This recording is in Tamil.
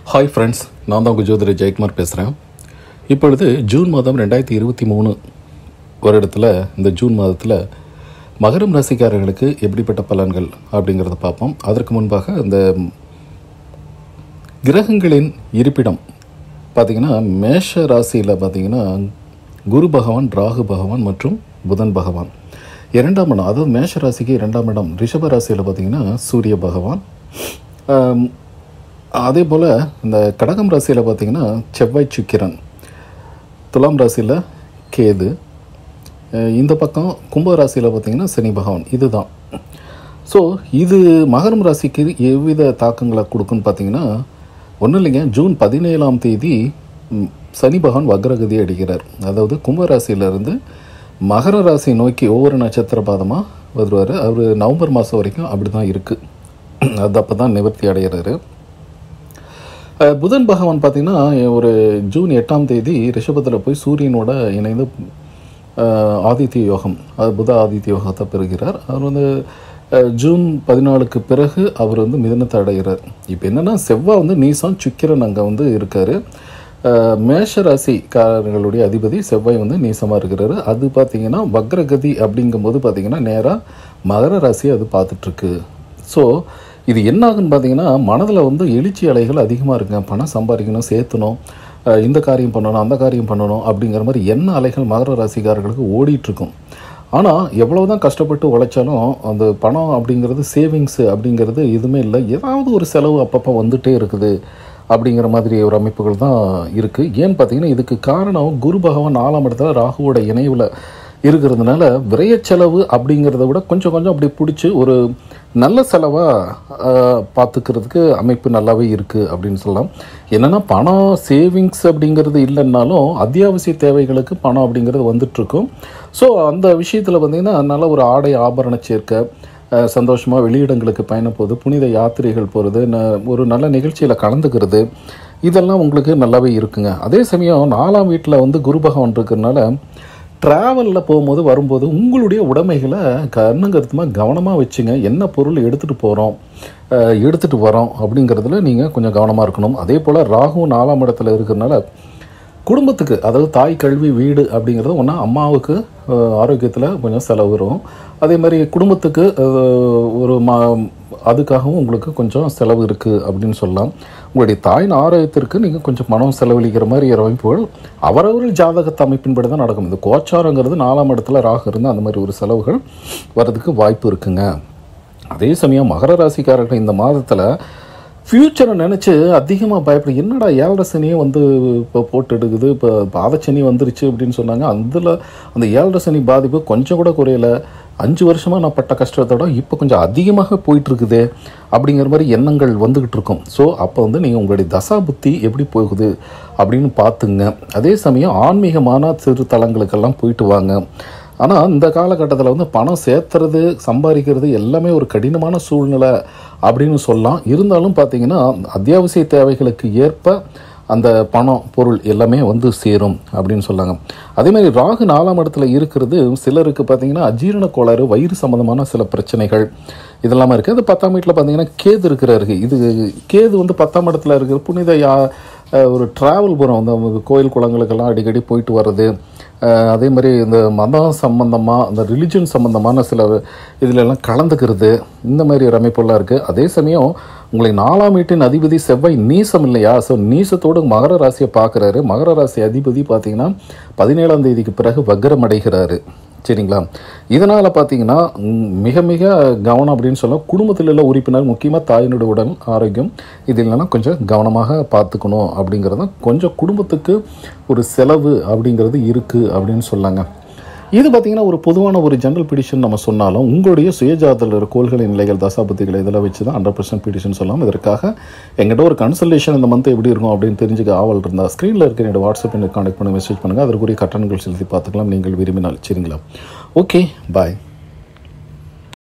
ஹாய் ஃப்ரெண்ட்ஸ் நான் தான் உங்கள் ஜோதிடர் ஜெயக்குமார் பேசுகிறேன் இப்பொழுது ஜூன் மாதம் ரெண்டாயிரத்தி இருபத்தி மூணு வருடத்தில் இந்த ஜூன் மாதத்தில் மகரம் ராசிக்காரர்களுக்கு எப்படிப்பட்ட பலன்கள் அப்படிங்கிறத பார்ப்போம் அதற்கு முன்பாக இந்த கிரகங்களின் இருப்பிடம் பார்த்திங்கன்னா மேஷ ராசியில் பார்த்திங்கன்னா குரு பகவான் ராகு பகவான் மற்றும் புதன் பகவான் இரண்டாம் இடம் அதாவது மேஷ ராசிக்கு இரண்டாம் இடம் ரிஷப ராசியில் பார்த்திங்கன்னா சூரிய பகவான் ஆம், அதே போல் இந்த கடகம் ராசியில் பார்த்திங்கன்னா செவ்வாய் சுக்கிரன் துலாம் ராசியில் கேது அஹ் இந்த பக்கம் கும்ப ராசியில் பார்த்திங்கன்னா சனி பகவான் இதுதான் ஸோ இது மகரம் ராசிக்கு எவ்வித தாக்கங்களை கொடுக்குன்னு பார்த்தீங்கன்னா ஒன்றும் இல்லைங்க ஜூன் பதினேழாம் தேதி ம், சனி பகவான் வக்ரகதி அடிக்கிறார் அதாவது கும்ப ராசியிலிருந்து மகர ராசி நோக்கி ஒவ்வொரு நட்சத்திர பாதமாக வருவார் அவர் நவம்பர் மாதம் வரைக்கும் அப்படி தான் இருக்குது அது அப்போ தான் நிவர்த்தி அடைகிறாரு அஹ் புதன் பகவான் பார்த்தீங்கன்னா ஒரு ஜூன் எட்டாம் தேதி ரிஷபத்தில் போய் சூரியனோட இணைந்து அஹ், ஆதித்ய யோகம் அது புத ஆதித்ய யோகத்தை பெறுகிறார் அவர் வந்து அஹ், ஜூன் பதினாலுக்கு பிறகு அவர் வந்து மிதனத்தை அடைகிறார் இப்போ என்னென்னா செவ்வாய் வந்து நீசம் சுக்கிரன் அங்கே வந்து இருக்கார் மேஷ ராசிக்காரர்களுடைய அதிபதி செவ்வாய் வந்து நீசமாக இருக்கிறாரு அது பார்த்தீங்கன்னா வக்ரகதி அப்படிங்கும்போது பார்த்தீங்கன்னா நேராக மகர ராசியை அது பார்த்துட்ருக்கு ஸோ இது என்ன ஆகுன்னு பார்த்தீங்கன்னா மனதில் வந்து எழுச்சி அலைகள் அதிகமாக இருக்குங்க பணம் சம்பாதிக்கணும் சேர்த்தணும் அஹ் இந்த காரியம் பண்ணணும் அந்த காரியம் பண்ணணும் அப்படிங்கிற மாதிரி என்ன அலைகள் மகர ராசிக்காரர்களுக்கு ஓடிட்டுருக்கும் ஆனால் எவ்வளோ தான் கஷ்டப்பட்டு உழைச்சாலும் அந்த பணம் அப்படிங்கிறது சேவிங்ஸு அப்படிங்கிறது எதுவுமே இல்லை ஏதாவது ஒரு செலவு அப்பப்போ வந்துட்டே இருக்குது அப்படிங்கிற மாதிரி ஒரு அமைப்புகள் தான் இருக்குது ஏன்னு பார்த்தீங்கன்னா இதுக்கு காரணம் குரு பகவான் நாலாம் இடத்துல ராகுவோட இணைவில் இருக்கிறதுனால விரைய செலவு அப்படிங்கிறத விட கொஞ்சம் கொஞ்சம் அப்படி பிடிச்சி ஒரு நல்ல செலவாக பார்த்துக்கிறதுக்கு அமைப்பு நல்லாவே இருக்குது அப்படின்னு சொல்லலாம் என்னென்னா பணம் சேவிங்ஸ் அப்படிங்கிறது இல்லைன்னாலும் அத்தியாவசிய தேவைகளுக்கு பணம் அப்படிங்கிறது வந்துட்டுருக்கும் ஸோ அந்த விஷயத்தில் பார்த்திங்கன்னா நல்ல ஒரு ஆடை ஆபரண சேர்க்கை சந்தோஷமாக வெளியிடங்களுக்கு பயணம் போகுது புனித யாத்திரைகள் போகிறது ஒரு நல்ல நிகழ்ச்சியில் கலந்துக்கிறது இதெல்லாம் உங்களுக்கு நல்லாவே இருக்குங்க அதே சமயம் நாலாம் வீட்டில் வந்து குரு பகவான் இருக்கிறதுனால ட்ராவலில் போகும்போது வரும்போது உங்களுடைய உடைமைகளை கண்ணுங்கருத்துமாக கவனமாக வச்சுங்க என்ன பொருள் எடுத்துகிட்டு போகிறோம் எடுத்துகிட்டு வரோம் அப்படிங்கிறதுல நீங்கள் கொஞ்சம் கவனமாக இருக்கணும் அதே போல் ராகு நாலாம் இடத்துல இருக்கிறதுனால குடும்பத்துக்கு அதாவது தாய் கல்வி வீடு அப்படிங்கிறது ஒன்றா அம்மாவுக்கு ஆரோக்கியத்தில் கொஞ்சம் செலவு வரும் அதே மாதிரி குடும்பத்துக்கு அஹ், ஒரு மா அதுக்காகவும் உங்களுக்கு கொஞ்சம் செலவு இருக்குது அப்படின்னு சொல்லலாம் உங்களுடைய தாயின் ஆரோக்கியத்திற்கு நீங்கள் கொஞ்சம் பணம் செலவழிக்கிற மாதிரி அமைப்புகள் அவரவர்கள் ஜாதகத்து அமைப்பின்படி தான் நடக்கும் இந்த கோச்சாரங்கிறது நாலாம் இடத்துல ராகு இருந்து அந்த மாதிரி ஒரு செலவுகள் வர்றதுக்கு வாய்ப்பு இருக்குங்க அதே சமயம் மகர ராசிக்காரர்கள் இந்த மாதத்தில் ஃப்யூச்சரை நினச்சி அதிகமாக பயப்படு என்னடா ஏழரை சனியே வந்து இப்போ போட்டு எடுக்குது இப்போ பாதச்சனி வந்துருச்சு அப்படின்னு சொன்னாங்க அதில் அந்த ஏழரை சனி பாதிப்பு கொஞ்சம் கூட குறையல அஞ்சு வருஷமாக நான் பட்ட கஷ்டத்தோட இப்போ கொஞ்சம் அதிகமாக போயிட்டு இருக்குது அப்படிங்கிற மாதிரி எண்ணங்கள் வந்துக்கிட்டு இருக்கும் ஸோ அப்போ வந்து நீங்கள் உங்களுடைய தசா புத்தி எப்படி போகுது அப்படின்னு பார்த்துங்க அதே சமயம் ஆன்மீகமான சிறு தலங்களுக்கெல்லாம் போயிட்டு வாங்க ஆனால் இந்த காலகட்டத்தில் வந்து பணம் சேர்த்துறது சம்பாதிக்கிறது எல்லாமே ஒரு கடினமான சூழ்நிலை அப்படின்னு சொல்லலாம் இருந்தாலும் பார்த்தீங்கன்னா அத்தியாவசிய தேவைகளுக்கு ஏற்ப அந்த பணம் பொருள் எல்லாமே வந்து சேரும் அப்படின்னு சொல்லாங்க அதே மாதிரி ராகு நாலாம் இடத்துல இருக்கிறது சிலருக்கு பார்த்தீங்கன்னா அஜீரண கோளாறு வயிறு சம்மந்தமான சில பிரச்சனைகள் இதெல்லாமே இருக்குது அது பத்தாம் வீட்டில் பார்த்தீங்கன்னா கேது இருக்கிறாரு இது கேது வந்து பத்தாம் இடத்துல இருக்கிற புனித யா அஹ் ஒரு ட்ராவல் போகிறோம் அந்த கோயில் குளங்களுக்கெல்லாம் அடிக்கடி போயிட்டு வர்றது அஹ் அதே மாதிரி இந்த மதம் சம்பந்தமாக இந்த ரிலிஜன் சம்பந்தமான சில இதுல எல்லாம் கலந்துக்கிறது இந்த மாதிரி ஒரு அமைப்பெல்லாம் இருக்குது அதே சமயம் உங்களை நாலாம் வீட்டின் அதிபதி செவ்வாய் நீசம் இல்லையா ஸோ நீசத்தோடு மகர ராசியை பார்க்குறாரு மகர ராசி அதிபதி பார்த்தீங்கன்னா பதினேழாம் தேதிக்கு பிறகு வக்ரம் அடைகிறாரு சரிங்களா இதனால் பார்த்தீங்கன்னா ம், மிக மிக கவனம் அப்படின்னு சொல்ல குடும்பத்தில் உள்ள உறுப்பினர் முக்கியமாக தாயினுடைய உடல் ஆரோக்கியம் இது இல்லைன்னா கொஞ்சம் கவனமாக பார்த்துக்கணும் அப்படிங்கிறது தான் கொஞ்சம் குடும்பத்துக்கு ஒரு செலவு அப்படிங்கிறது இருக்குது அப்படின்னு சொல்லாங்க இது பார்த்தீங்கன்னா ஒரு பொதுவான ஒரு ஜெனரல் பிடிஷன் நம்ம சொன்னாலும் உங்களுடைய சுயஜாதத்தில் இருக்கிற கோள்களின் நிலைகள் தசாபதிகளை இதெல்லாம் வச்சு தான் ஹண்ட்ரட் பர்சன்ட் பிடிஷன் சொல்லலாம் இதற்காக எங்கிட்ட ஒரு கன்சல்டேஷன் இந்த மந்த் எப்படி இருக்கும் அப்படின்னு தெரிஞ்சுக்க ஆவல் இருந்தால் ஸ்க்ரீனில் இருக்கிற என்னோட வாட்ஸ்அப் எனக்கு கான்டெக்ட் பண்ணி மெசேஜ் பண்ணுங்கள் அதற்குரிய கட்டணங்கள் செலுத்தி பார்த்துக்கலாம் நீங்கள் விரும்பினால் சரிங்களா ஓகே பாய்